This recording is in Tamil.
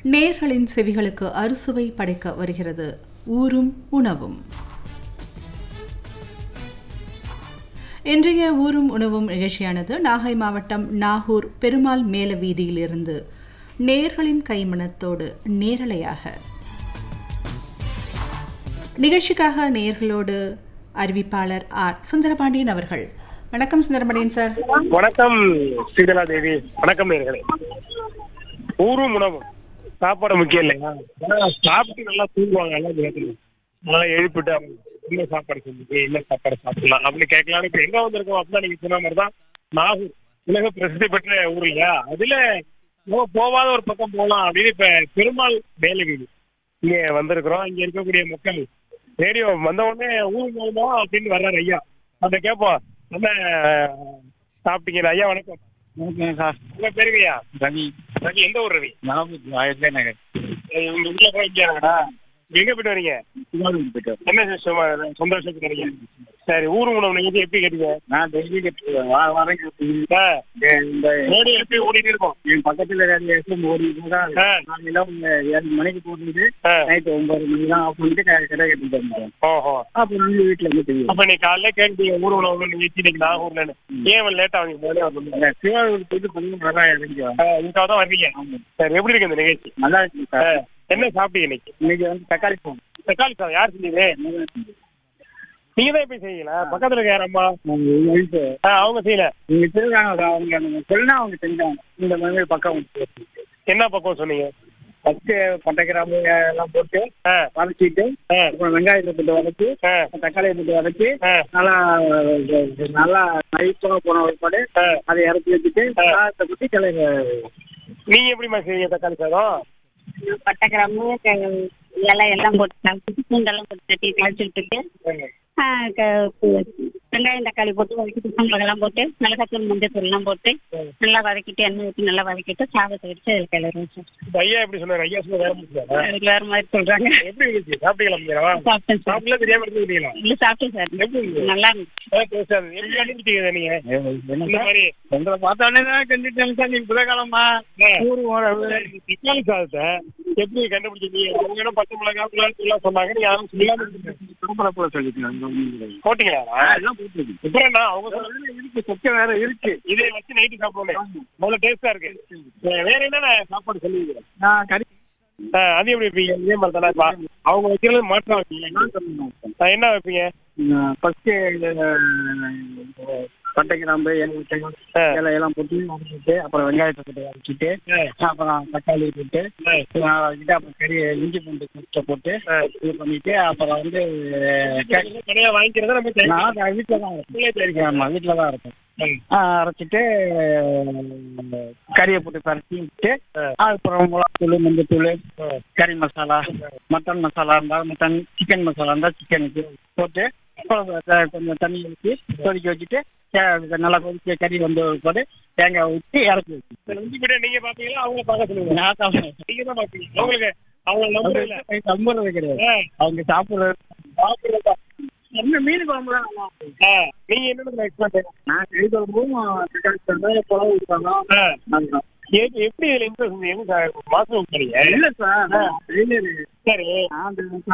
நேர்களின் செவிகளுக்கு அறுசுவை படைக்க வருகிறது ஊரும் உணவும் இன்றைய ஊரும் உணவும் நிகழ்ச்சியானது நாகை மாவட்டம் நாகூர் பெருமாள் மேல வீதியிலிருந்து நேர்களின் கைமணத்தோடு நேரலையாக நிகழ்ச்சிக்காக நேர்களோடு அறிவிப்பாளர் ஆர் சுந்தரபாண்டியன் அவர்கள் வணக்கம் சுந்தரபாண்டியன் சார் வணக்கம் ஸ்ரீகலா தேவி வணக்கம் நேர்களே ஊரும் உணவும் சாப்பாடு முக்கியம் இல்லையா ஆனா, சாப்பிட்டு நல்லா தூங்குவாங்க எல்லாம் நேரத்துல நல்லா எழுப்பிட்டு அவங்க என்ன சாப்பாடு செஞ்சு என்ன சாப்பாடு சாப்பிடலாம் அப்படின்னு கேட்கலாம்னு இப்ப எங்க வந்திருக்கோம் அப்படின்னா நீங்க சொன்ன மாதிரி தான் நாகூர் உலக பிரசித்தி பெற்ற ஊர் இல்லையா அதுல நம்ம போகாத ஒரு பக்கம் போகலாம் அப்படின்னு இப்ப பெருமாள் வேலை வீடு இங்க வந்திருக்கிறோம் இங்க இருக்கக்கூடிய மக்கள் ரேடியோ வந்த உடனே ஊர் போகுமா அப்படின்னு வர்றாரு ஐயா அந்த கேட்போம் என்ன சாப்பிட்டீங்க ஐயா வணக்கம் வணக்கம் சார் உங்க பேருங்க ஐயா ரவி ரவி எந்த ஊர் ரவி நாகூர் ஆயிரத்தி நகர் ஏய், உங்க வீட்டுல போய் இங்கடா எங்க போயிட்டு வரீங்க திருவாரூர் போயிட்டு வரேன். என்ன சும்மா சந்தோஷத்துக்கு வரீங்க சரி ஊர் உணவு நீங்க எப்படி கேட்டீங்க நான் டெய்லி கேட்டு வார வாரம் கேட்டு ஆ, இந்த ரேடியோ எப்படி ஓடிட்டு இருக்கோம் என் பக்கத்துல ரேடியோ எஃப்எம் ஓடிட்டு தான் ஆ. காலையில உங்க ஏழு மணிக்கு போட்டுட்டு ஆ, நைட்டு ஒன்பது மணிக்கு தான் ஆஃப் பண்ணிட்டு க- கடை கட்டிட்டு வந்தேன் ஓஹோ அப்புறம் வந்து வீட்டுல இருந்து தெரியும் அப்ப நீ காலையில கேட்டீங்க ஊர் உணவு நிகழ்ச்சி இன்னைக்கு நாகூர்லன்னு ஏன் லேட் ஆகுங்க முதலே வரணும் திருவாரூர் போயிட்டு பதினொன்று வர இறங்கி இதுக்காக தான் வர்றீங்க சரி எப்படி இருக்கு இந்த நிகழ்ச்சி நல்லா இருக்கு ஆ, சார் என்ன சாப்பிட்டீங்க இன்னைக்கு இன்னைக்கு வந்து தக்காளி போகும் தக்காளி சாதம் யார் செஞ்சீங்க நீங்க தான் போய் செய்யல பக்கத்துல இருக்க யார் அம்மா ஆ, அவங்க செய்யல நீங்க திருவாங்க அவங்க நம்ம சொன்னா அவங்க செஞ்சாங்க இந்த மாதிரி பக்கம் வந்து என்ன பக்கம் சொன்னீங்க ஃபர்ஸ்ட் பட்டை கிராம்பு எல்லாம் போட்டு ஆ, வதக்கிட்டு ஆ, அப்புறம் வெங்காயத்தை போட்டு வதக்கி ஆ, தக்காளியை போட்டு வதக்கி ஆ, நல்லா நல்லா நைஸாக போன ஒருபாடு ஆ. அதை இறக்கி வச்சுட்டு ஆ. சாதத்தை குத்தி கிளம்பி நீங்க எப்படிம்மா செய்வீங்க தக்காளி சாதம் பட்டை கிராம்பு க- இலை எல்லாம் போட்டு கலக்கிட்டு பூண்டெல்லாம் போட்டு தட்டி கழிச்சு விட்டுட்டு ஆ, க- கு- வெங்காயம் தக்காளி போட்டு வதக்கிட்டு மிளகாலாம் போட்டு மிளகாத்தூள் மஞ்சத்தூள் எல்லாம் போட்டு நல்லா வதக்கிட்டு எண்ணெய் ஊற்றி நல்லா வதக்கிட்டு சாதத்தை வச்சு அதில் கிளறுவோம் சார் இந்த ஐயா எப்படி சொன்னாரு ஐயா சொன்ன வேற மாதிரி சொன்னாரா? அதுக்கு வேற மாதிரி சொல்றாங்க எப்படி இருந்துச்சு சாப்பிட்டீங்களா மீரா? சாப்பிட்டேன் சார் சாப்பிடல தெரியாம இருந்துட்டீங்களா இல்லை சாப்பிட்டேன் சார் எப்படி இருந்துச்சு? நல்லா இருந்துச்சு ஆ, டேஸ்டா இருந்துச்சு. எப்படி கண்டுபிடிச்சீங்க நீங்க இந்த மாதிரி உங்களை பார்த்தோன்னே தான் கண்டுட்டேன் சார் நீ புதகாலமா ஆ, ஊர் உறவு தக்காளி சாதத்தை எப்படி கண்டுபிடிச்சீங்க அவங்க என்ன பச்சை மிளகாய் மிளகாய் எல்லாம் சொன்னாங்க நீங்க யாரும் சொல்லாம இருந்தீங்க. பரப்பல சொல்லிக்கலாம் போட்டீங்களா எல்லாம் போட்டுருக்கு அப்புறம் என்ன அவங்க சொன்னது இருக்கு சொக்க வேற இருக்கு இதை வச்சு நைட்டு சாப்பிடணும் முதல்ல டேஸ்டா இருக்கு வே- வேற என்னென்ன சாப்பாடு சொல்லுவீங்க நான் கறி ஆ, அது எப்படி வைப்பீங்க இதே மாதிரி தானே இப்ப அவங்க வைக்கிறது மாற்றம் வைப்பீங்க ஆ, என்ன வைப்பீங்க ஃபர்ஸ்ட் பட்டை கிராம்பு எண்ணெய் ஆ. இலை எல்லாம் போட்டு வதக்கிட்டு அப்புறம் வெங்காயத்தை போட்டு வதக்கிட்டு ஆ, அப்புறம் தக்காளி போட்டு ஆ, வதக்கிட்டு அப்புறம் கறி இஞ்சி பூண்டு குச்சை போட்டு ஆ. இது பண்ணிட்டு அப்புறம் வந்து க- கடையா வாங்கிக்கிறத நம்ம செய்யணும். நான் வீட்டில் தான் இருக்கேன் ஆமா வீட்டில் தான் இருக்கேன் ம். ஆ, அரைச்சிட்டு கறியை போட்டு பரட்டி விட்டு ஆ. அப்புறம் மிளகாத்தூள் மஞ்சத்தூள் ஆ. கறி மசாலா மட்டன் மசாலா இருந்தால் மட்டன் சிக்கன் மசாலா இருந்தால் சிக்கனுக்கு போட்டு குழம்பு த- கொஞ்சம் தண்ணி ஊற்றி கொதிக்க வச்சுட்டு தே- நல்லா கொதிக்க கறி வந்து போட்டு தேங்காய் ஊற்றி இறக்கி வச்சு இந்த இஞ்சி பிரியாணி நீங்க பாப்பீங்களா அவங்க பார்க்க சொல்லுங்க நான் சாப்பிடுவேன். நீங்க தான் பாப்பீங்க அவங்களுக்கு அவங்க நம்பர் இல்ல அவங்க நம்புறது கிடையாது ஆ, அவங்க சாப்பிடுறது சாப்பிடுறதா என்ன மீன் குழம்பு தான் நல்லா இருக்கும். ஆ, நீங்க என்ன எக்ஸ்பர்ட் நான் கறி குழம்பும் தக்காளி சாதம், குழம்பு ஊற்றுவாங்க அதுதான் எப்படி இதுல இன்ட்ரெஸ்ட் எங்க மாசம் பண்ணீங்க இல்ல சார் சரி நான்